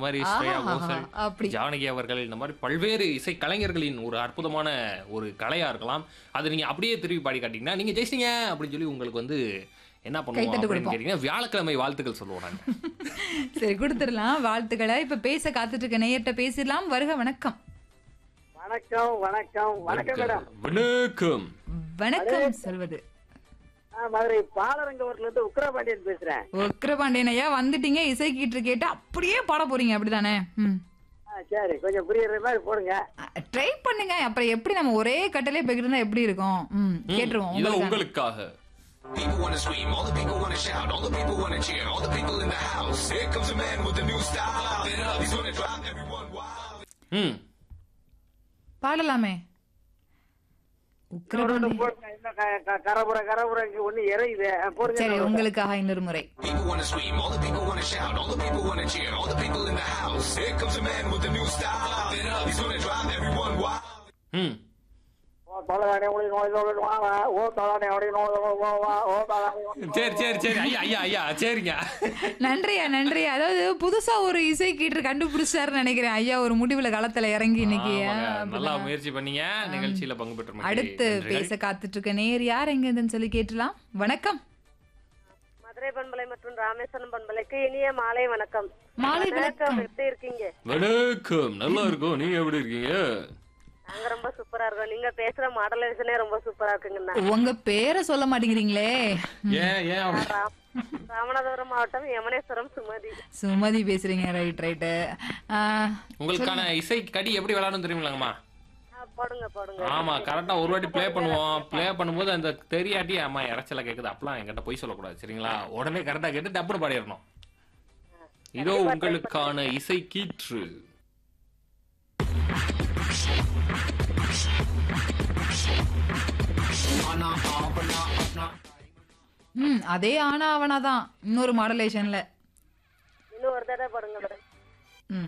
மாதிரி ஸ்ரேயா ஆஹா, கோஷல் அப்படி. ஜானகி அவர்கள் இந்த மாதிரி பல்வேறு இசை கலைஞர்களின் ஒரு அற்புதமான ஒரு கலையா இருக்கலாம் அது நீங்க அப்படியே திருப்பி பாடி காட்டிங்கன்னா நீங்க ஜெயிச்சிங்க அப்படின்னு சொல்லி உங்களுக்கு வந்து என்ன பண்ணுவோம் கைத்தட்டு அப்படின்னு கொடுப்போம். கேட்டீங்கன்னா வியாழக்கிழமை வாழ்த்துக்கள் சொல்லுவோம் நாங்க சரி கொடுத்துடலாம் வாழ்த்துக்களை இப்ப பேச காத்துட்டு இருக்க நேயர்கிட்ட பேசிடலாம் வருக வணக்கம் வணக்கம் வணக்கம் வணக்கம் மேடம் வணக்கம் வணக்கம் சொல்வது நான் மதுரை பாலரங்கவரத்துல இருந்து உக்ரபாண்டியன் பேசுறேன் உக்கிரபாண்டியன் ஐயா வந்துட்டீங்க இசை கீற்று கேட்டு அப்படியே பாட போறீங்க அப்படிதானே ம் ஆ, சரி கொஞ்சம் புரியுற மாதிரி போடுங்க ட்ரை பண்ணுங்க அப்புறம் எப்படி நம்ம ஒரே கட்டலே போய்கிட்டு இருந்தா எப்படி இருக்கும் ம் கேட்டுருவோம் இதோ உங்களுக்கு உங்களுக்காக People wanna scream, all the people wanna shout, all the people wanna cheer, all the people in the house. Here comes a man with a new style. Lit up, he's gonna drive everyone wild. ம் பாடலாமே உக்கிரபாண்டியன் போடுங்க இன்னும் க- க- கரபுர கரபுர இங்க ஒண்ணு இறையுது ஆ, போடுங்க சரி உங்களுக்காக இன்னொரு முறை People wanna scream, all the people wanna shout, all the people wanna cheer, all the people in the house. Here comes a man with a new style. Lit up, he's gonna drive everyone wild. ம் ஓ தொலைதானே ஒளி நோய் தொலை வா வா. ஓ தொலைதானே ஒளி நோய் தொலை வா வா. ஓ தொலைதானே ஒளி நோய் சரி சரி சரி ஐயா ஐயா ஐயா சரிங்க நன்றியா நன்றி அதாவது புதுசா ஒரு இசை கீற்று கண்டுபிடிச்சாருன்னு நினைக்கிறேன் ஐயா ஒரு முடிவுல களத்துல இறங்கி இன்னைக்கு ஆமாங்க, ஆ, நல்லா அப்படிதான். முயற்சி பண்ணீங்க நிகழ்ச்சியில பங்கு பெற்ற அடுத்து பேச காத்துட்டு இருக்க நேர் யார் எங்க இருந்துன்னு சொல்லி கேட்டலாம் வணக்கம் மதுரை பண்பலை மற்றும் ராமேஸ்வரம் பண்பலைக்கு இனிய மாலை வணக்கம் மாலை வணக்கம் எப்படி இருக்கீங்க வணக்கம் நல்லா இருக்கும் நீங்க எப்படி இருக்கீங்க நாங்க ரொம்ப சூப்பரா இருக்கோம் நீங்க பேசுற மாடலேஷனே ரொம்ப சூப்பரா இருக்குங்கண்ணா உங்க பேரை சொல்ல மாட்டேங்கிறீங்களே ஏன் ஏன் அப்படி? ராம்- ராமநாதபுரம் மாவட்டம் யமனேஸ்வரம் சுமதி சுமதி பேசுறீங்க ரைட் ரைட்டு உங்களுக்கான இசை கடி எப்படி விளையாடணும் தெரியுமில்லங்கம்மா ஆ, போடுங்க போடுங்க ஆமா கரெக்டா ஒரு வாட்டி ப்ளே பண்ணுவோம் ப்ளே பண்ணும்போது அந்த தெரியாட்டி அம்மா இறைச்சல கேக்குது அப்பலாம் என்கிட்ட பொய் சொல்லக்கூடாது சரிங்களா உடனே கரெக்டா கேட்டு டப்புனு பாடிடணும் இதோ உங்களுக்கான இசை கீற்று ம் அதே ஆனா அவனா தான் இன்னொரு மாடலேஷன்ல இன்னும் ஒரு தடவை போடுங்க மேடம் ம்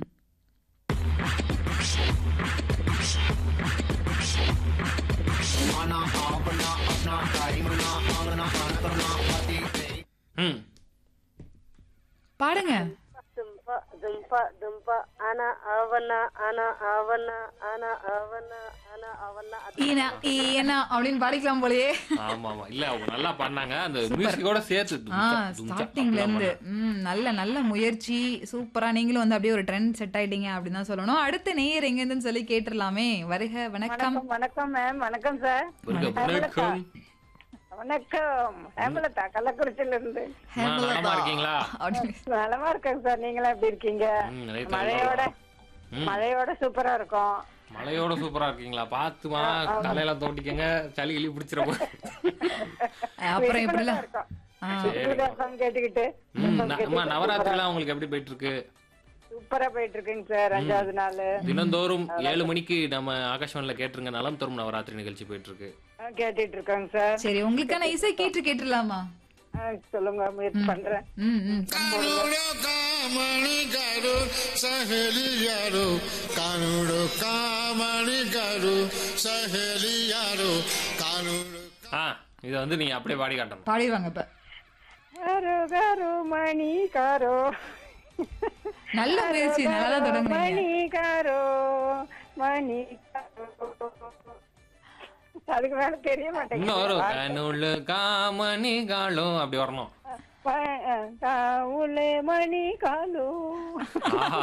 ம் பாடுங்க தும்பா தும்பா தும்பா ஆனா அவனா ஆனா அவனா ஆனா அவனா ஆனா அவனா அது ஈனா ஈனா அப்படின்னு பாடிக்கலாம் போலயே ஆமா ஆமா இல்ல அவங்க நல்லா பண்ணாங்க அந்த மியூசிக்கோட சேர்த்து ஆ தும்சா, தும்சா ஸ்டார்டிங்ல அப்படிலாம் இருந்து பண்ணாங்க. ம் நல்ல நல்ல முயற்சி சூப்பரா நீங்களும் வந்து அப்படியே ஒரு ட்ரெண்ட் செட் ஆயிட்டீங்க அப்படின்னு தான் சொல்லணும் அடுத்த நேயர் எங்க இருந்துன்னு சொல்லி கேட்டுடலாமே வருக வணக்கம் வணக்கம் வணக்கம் மேம் வணக்கம் சார் வணக்கம் வணக்கம் வணக்கம் ஹேமலதா கள்ளக்குறிச்சியில இருந்து அம்மா, நலமா இருக்கீங்களா அப்படின்னு நலமா இருக்கேன் சார் நீங்களா எப்படி இருக்கீங்க ம், நிறைய மழையோட ம். மழையோட சூப்பரா இருக்கும் மழையோட சூப்பரா இருக்கீங்களா பாத்துமா தலையெல்லாம் தோட்டிக்கங்க சளி கிளி பிடிச்சிட அப்புறம் எப்படிலாம் இருக்கும் ஆ, சூரியதாசம் கேட்டுக்கிட்டு அம்மா நவராத்திரிலாம் உங்களுக்கு எப்படி போயிட்டு இருக்கு சூப்பரா போயிட்டு இருக்குங்க சார் அஞ்சாவது நாள் தினந்தோறும் ஏழு மணிக்கு நம்ம ஆகாஷ்வாணில கேட்டுருங்க நலம் தரும் நவராத்திரி நிகழ்ச்சி போயிட்டு இருக்கு கேட்டுட்டு இருக்கோங்க சார் சரி உங்களுக்கான இசை கேட்டு கேட்டுடலாமா ஆ, சொல்லுங்க முயற்சி பண்றேன் ம் ம் કાનુડો કામણી કારો સહેલી યારો કાનુડો કામણી કારો સહેલી યારો કાનુડો ஆ இதை வந்து நீங்க அப்படியே பாடி காட்டணும் பாடிடுவாங்க இப்ப காரோ காரோ மணி காரோ நல்ல முயற்சி நல்லா தான் தொடங்குனீங்க மணி காரோ மணி காரோ அதுக்கு மேல தெரிய இன்னும் வரும் மாட்டேங்குது கனுளு காமணி காலும் அப்படி வரணும் ப- காவுலே மணி காலோ ஆஹா.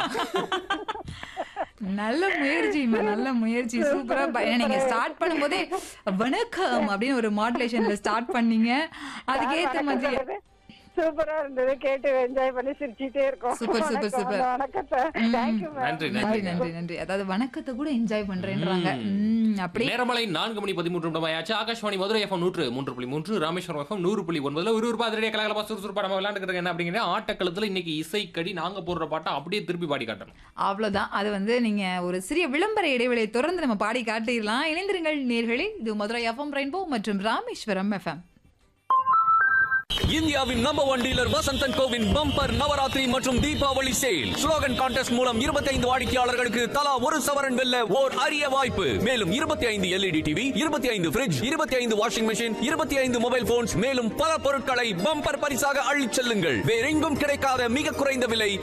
நல்ல முயற்சிமா நல்ல முயற்சி சூப்பரா ப- ஏன்னா நீங்க ஸ்டார்ட் பண்ணும்போதே வணக்கம் அப்படின்னு ஒரு மாடுலேஷன்ல ஸ்டார்ட் பண்ணீங்க அதுக்கேத்த மாதிரி சூப்பரா இருந்தது கேட்டு என்ஜாய் பண்ணி சிரிச்சிட்டே இருக்கோம் Super, super, வணக்கம், super. வணக்கம் சார் தேங்க்யூ நன்றி நன்றி நன்றி நன்றி நன்றி அதாவது வணக்கத்தை கூட என்ஜாய் பண்றேன்றாங்க ம், அப்படி நேரமலை நான்கு மணி பதிமூன்று நிமிடம் ஆயாச்சு ஆகாஷ்வாணி மதுரை எஃப்எம் நூற்று மூன்று புள்ளி மூன்று ராமேஸ்வரம் எஃப்எம் நூறு புள்ளி ஒன்பதுல ஒரு ஒரு பாதிரியா கலகலப்பா சுறுசுறுப்பா நம்ம விளையாண்டுக்கிட்டு என்ன அப்படிங்கிற ஆட்டக்களத்துல இன்னைக்கு இசைக்கடி நாங்க போடுற பாட்டை அப்படியே திருப்பி பாடி காட்டணும் அவ்வளவுதான் அது வந்து நீங்க ஒரு சிறிய விளம்பர இடைவெளியை தொடர்ந்து நம்ம பாடி காட்டிடலாம் இணைந்திருங்கள் நேர்களே இது மதுரை எஃப்எம் ரெயின்போ மற்றும் ராமேஸ்வரம் எஃப்எம் இந்தியாவின் நம்பர் ஒன் டீலர் வசந்தன் கோவின் பம்பர் நவராத்திரி மற்றும் தீபாவளி சேல் ஸ்லோகன் கான்டெஸ்ட் மூலம் 25 வாடிக்கையாளர்களுக்கு தலா ஒரு சவரன் வெல்ல ஓர் அரிய வாய்ப்பு மேலும் 25 ஐந்து எல்இடி டிவி 25 ஐந்து பிரிட்ஜ் 25 ஐந்து வாஷிங் மெஷின் 25 ஐந்து மொபைல் போன்ஸ் மேலும் பல பொருட்களை பம்பர் பரிசாக அள்ளிச் செல்லுங்கள் வேறெங்கும் கிடைக்காத மிக குறைந்த விலை